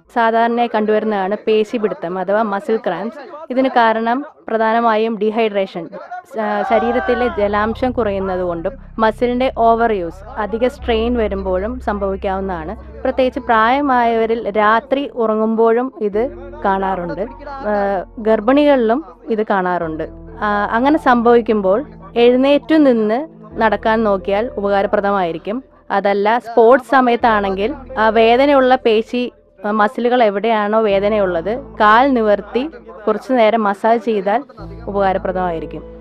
സാധാരണയായി കണ്ടുവരുന്നതാണ് പേശിപിടുത്തം അഥവാ muscle cramps ഇതിന് കാരണം പ്രധാനമായും ഡീഹൈഡ്രേഷൻ ശരീരത്തിലെ ജലാംശം കുറയുന്നത് കൊണ്ടും മസിലിൻ്റെ ഓവർ യൂസ് അധിക സ്ട്രെയിൻ വരുമ്പോഴും സംഭവിക്കാവുന്നതാണ് പ്രത്യേകിച്ച് പ്രായമായവരിൽ രാത്രി ഉറങ്ങുമ്പോഴും ഇത് കാണാറുണ്ട് ആ, ഗർഭിണികളിലും ഇത് കാണാറുണ്ട് ആ, അങ്ങനെ സംഭവിക്കുമ്പോൾ എഴുന്നേറ്റു നിന്ന് നടക്കാൻ നോക്കിയാൽ ഉപകാരപ്രദമായിരിക്കും അതല്ല സ്പോർട്സ് സമയത്താണെങ്കിൽ ആ വേദനയുള്ള പേശി ആ, മസിലുകൾ എവിടെയാണോ വേദനയുള്ളത് കാൽ നിവർത്തി കുറച്ചു നേരം മസാജ് ചെയ്താൽ ഉപകാരപ്രദമായിരിക്കും